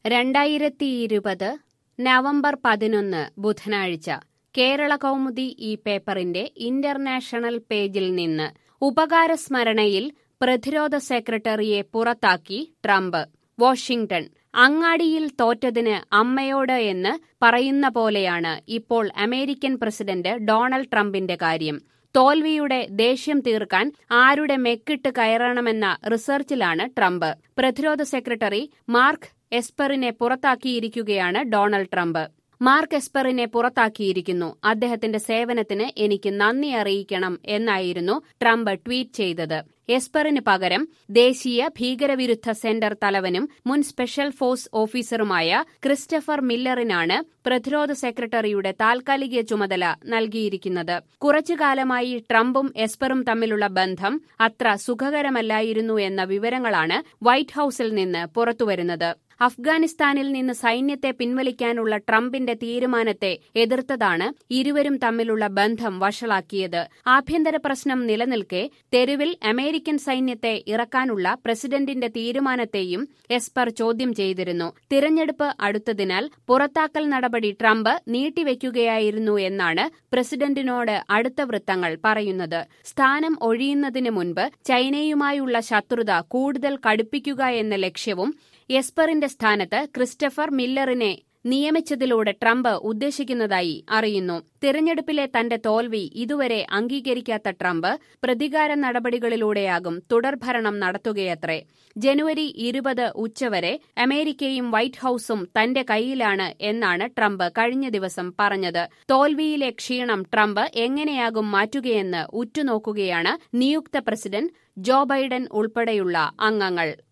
രണ്ടായിരത്തിയിരുപത് നവംബർ പതിനൊന്ന് ബുധനാഴ്ച കേരള കൗമുദി ഈ പേപ്പറിന്റെ ഇന്റർനാഷണൽ പേജിൽ നിന്ന് ഉപകാരസ്മരണയിൽ പ്രതിരോധ സെക്രട്ടറിയെ പുറത്താക്കി ട്രംപ് വാഷിംഗ്ടൺ അങ്ങാടിയിൽ തോറ്റതിന് അമ്മയോട് എന്ന് പറയുന്ന പോലെയാണ് ഇപ്പോൾ അമേരിക്കൻ പ്രസിഡന്റ് ഡൊണാൾഡ് ട്രംപിന്റെ കാര്യം തോൽവിയുടെ ദേഷ്യം തീർക്കാൻ ആരുടെ മെക്കിട്ട് കയറണമെന്ന റിസർച്ചിലാണ് ട്രംപ് പ്രതിരോധ സെക്രട്ടറി മാർക്ക് എസ്പെറിനെ പുറത്താക്കിയിരിക്കുകയാണ് ഡൊണാൾഡ് ട്രംപ് മാർക്ക് എസ്പെറിനെ പുറത്താക്കിയിരിക്കുന്നു അദ്ദേഹത്തിന്റെ സേവനത്തിന് എനിക്ക് നന്ദി അറിയിക്കണം എന്നായിരുന്നു ട്രംപ് ട്വീറ്റ് ചെയ്തത് എസ്പെറിന് പകരം ദേശീയ ഭീകരവിരുദ്ധ സെന്റർ തലവനും മുൻ സ്പെഷ്യൽ ഫോഴ്സ് ഓഫീസറുമായ ക്രിസ്റ്റഫർ മില്ലറിനാണ് പ്രതിരോധ സെക്രട്ടറിയുടെ താൽക്കാലിക ചുമതല നൽകിയിരിക്കുന്നത് കുറച്ചുകാലമായി ട്രംപും എസ്പെറും തമ്മിലുള്ള ബന്ധം അത്ര സുഖകരമല്ലായിരുന്നു എന്ന വിവരങ്ങളാണ് വൈറ്റ് ഹൌസിൽ നിന്ന് പുറത്തുവരുന്നത് അഫ്ഗാനിസ്ഥാനിൽ നിന്ന് സൈന്യത്തെ പിൻവലിക്കാനുള്ള ട്രംപിന്റെ തീരുമാനത്തെ എതിർത്തതാണ് ഇരുവരും തമ്മിലുള്ള ബന്ധം വഷളാക്കിയത് ആഭ്യന്തര പ്രശ്നം നിലനിൽക്കെ തെരുവിൽ അമേരിക്കൻ സൈന്യത്തെ ഇറക്കാനുള്ള പ്രസിഡന്റിന്റെ തീരുമാനത്തെയും എസ്പർ ചോദ്യം ചെയ്തിരുന്നു തിരഞ്ഞെടുപ്പ് അടുത്തതിനാൽ പുറത്താക്കൽ നടപടി ട്രംപ് നീട്ടിവെക്കുകയായിരുന്നു എന്നാണ് പ്രസിഡന്റിനോട് അടുത്ത വൃത്തങ്ങൾ പറയുന്നത് സ്ഥാനം ഒഴിയുന്നതിന് മുൻപ് ചൈനയുമായുള്ള ശത്രുത കൂടുതൽ കടുപ്പിക്കുക എന്ന ലക്ഷ്യവും എസ്പറിന്റെ സ്ഥാനത്ത് ക്രിസ്റ്റഫർ മില്ലറിനെ നിയമിച്ചതിലൂടെ ട്രംപ് ഉദ്ദേശിക്കുന്നതായി അറിയുന്നു തിരഞ്ഞെടുപ്പിലെ തന്റെ തോൽവി ഇതുവരെ അംഗീകരിക്കാത്ത ട്രംപ് പ്രതികാര നടപടികളിലൂടെയാകും തുടർഭരണം നടത്തുകയത്രേ ജനുവരി ഇരുപത് ഉച്ചവരെ അമേരിക്കയും വൈറ്റ് ഹൌസും തന്റെ കൈയിലാണ് എന്നാണ് ട്രംപ് കഴിഞ്ഞ ദിവസം പറഞ്ഞത് തോൽവിയിലെ ക്ഷീണം ട്രംപ് എങ്ങനെയാകും മാറ്റുകയെന്ന് ഉറ്റുനോക്കുകയാണ് നിയുക്ത പ്രസിഡന്റ് ജോ ബൈഡൻ ഉൾപ്പെടെയുള്ള അംഗങ്ങൾ